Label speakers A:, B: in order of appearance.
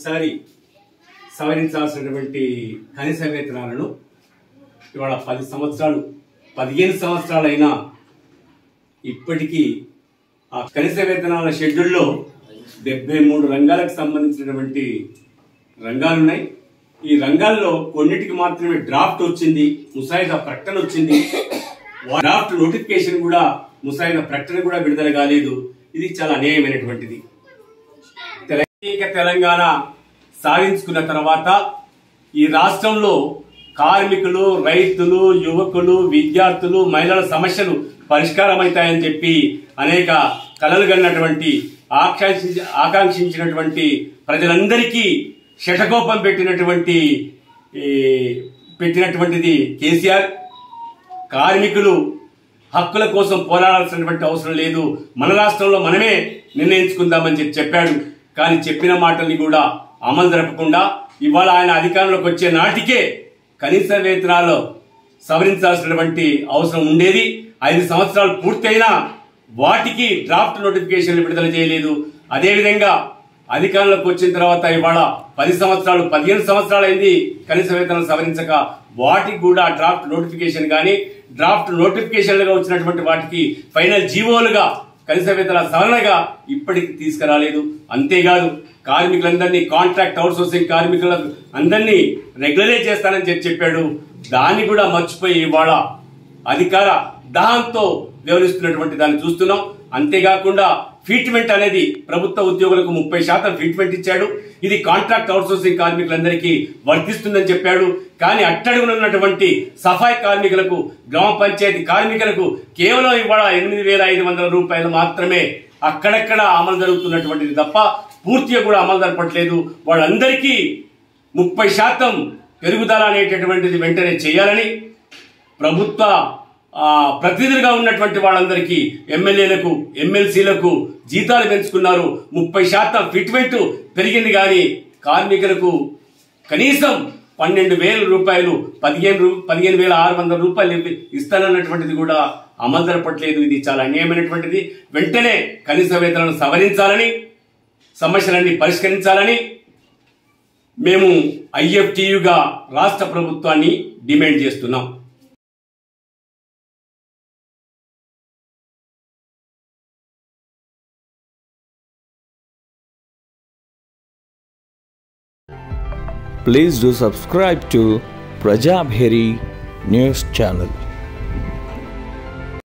A: ఒకసారి సవరించాల్సినటువంటి కనీస వేతనాలను ఇవాళ పది సంవత్సరాలు పదిహేను సంవత్సరాలైనా ఇప్పటికీ ఆ కనీస వేతనాల షెడ్యూల్లో డెబ్బై మూడు రంగాలకు సంబంధించినటువంటి రంగాలు ఉన్నాయి ఈ రంగాల్లో కొన్నిటికి మాత్రమే డ్రాఫ్ట్ వచ్చింది ముసాయిదా ప్రకటన వచ్చింది వా- డ్రాఫ్ట్ నోటిఫికేషన్ కూడా ముసాయిదా ప్రకటన కూడా విడుదల కాలేదు ఇది చాలా అన్యాయమైనటువంటిది తెలంగాణ తెలంగాణ సాధించుకున్న తర్వాత ఈ రాష్ట్రంలో కార్మికులు రైతులు యువకులు విద్యార్థులు మహిళల సమస్యలు పరిష్కారమవుతాయని చెప్పి అనేక కలలు కన్నటువంటి ఆకాంక్షి ఆకాంక్షించినటువంటి ప్రజలందరికీ శటకోపం పెట్టినటువంటి ఈ, పెట్టినటువంటిది కేసీఆర్ కార్మికులు హక్కుల కోసం పోరాడాల్సినటువంటి అవసరం లేదు మన రాష్ట్రంలో మనమే నిర్ణయించుకుందామని చెప్పి చెప్పాడు కానీ చెప్పిన మాటల్ని కూడా అమలు జరపకుండా ఇవాళ ఆయన అధికారంలోకి వచ్చే నాటికే కనీస వేతనాలు సవరించాల్సినటువంటి అవసరం ఉండేది ఐదు సంవత్సరాలు పూర్తయినా వాటికి డ్రాఫ్ట్ నోటిఫికేషన్లు విడుదల చేయలేదు అదేవిధంగా అధికారంలోకి వచ్చిన తర్వాత ఇవాళ పది సంవత్సరాలు పదిహేను సంవత్సరాలు అయింది కనీస వేతనాలు సవరించక వాటికి కూడా డ్రాఫ్ట్ నోటిఫికేషన్ కానీ డ్రాఫ్ట్ నోటిఫికేషన్లుగా వచ్చినటువంటి వాటికి ఫైనల్ జీవోలుగా కనీస వేతనాల సవరణగా ఇప్పటికి తీసుకురాలేదు అంతేకాదు కార్మికులందరినీ కాంట్రాక్ట్ అవుట్సోర్సింగ్ కార్మికులకు అందరినీ రెగ్యులరైజ్ చేస్తానని చెప్పి చెప్పాడు దాన్ని కూడా మర్చిపోయి ఇవాళ అధికార దాహంతో వ్యవహరిస్తున్నటువంటి దాన్ని చూస్తున్నాం అంతేకాకుండా ఫీట్మెంట్ అనేది ప్రభుత్వ ఉద్యోగులకు ముప్పై శాతం ఫీట్మెంట్ ఇచ్చాడు ఇది కాంట్రాక్ట్ అవుట్సోర్సింగ్ కార్మికులందరికీ వర్తిస్తుందని చెప్పాడు కానీ అట్టడుగున ఉన్నటువంటి సఫాయి కార్మికులకు గ్రామ పంచాయతీ కార్మికులకు కేవలం ఇవాళ ఎనిమిది వేల ఐదు వందల రూపాయలు మాత్రమే అక్కడక్కడ అమలు జరుగుతున్నటువంటిది తప్ప పూర్తిగా కూడా అమలు జరపట్లేదు వాళ్ళందరికీ ముప్పై శాతం పెరుగుదల అనేటటువంటిది వెంటనే చేయాలని ప్రభుత్వ ఆ, ప్రతినిధులుగా ఉన్నటువంటి వాళ్ళందరికీ ఎమ్మెల్యేలకు ఎమ్మెల్సీలకు జీతాలు పెంచుకున్నారు ముప్పై శాతం ఫిట్మెంట్ పెరిగింది కానీ కార్మికులకు కనీసం పన్నెండు వేల రూపాయలు పదిహేను రూ- పదిహేను వేల ఆరు వందల రూపాయలు ఇవ్వి- ఇస్తానన్నటువంటిది కూడా అమలు జరపట్లేదు ఇది చాలా అన్యాయమైనటువంటిది వెంటనే కనీస వేతనాలను సవరించాలని సమస్యలన్నీ పరిష్కరించాలని మేము ఐఎఫ్టియుగా రాష్ట్ర ప్రభుత్వాన్ని డిమాండ్ చేస్తున్నాం
B: Please do subscribe to Prajabheri News channel.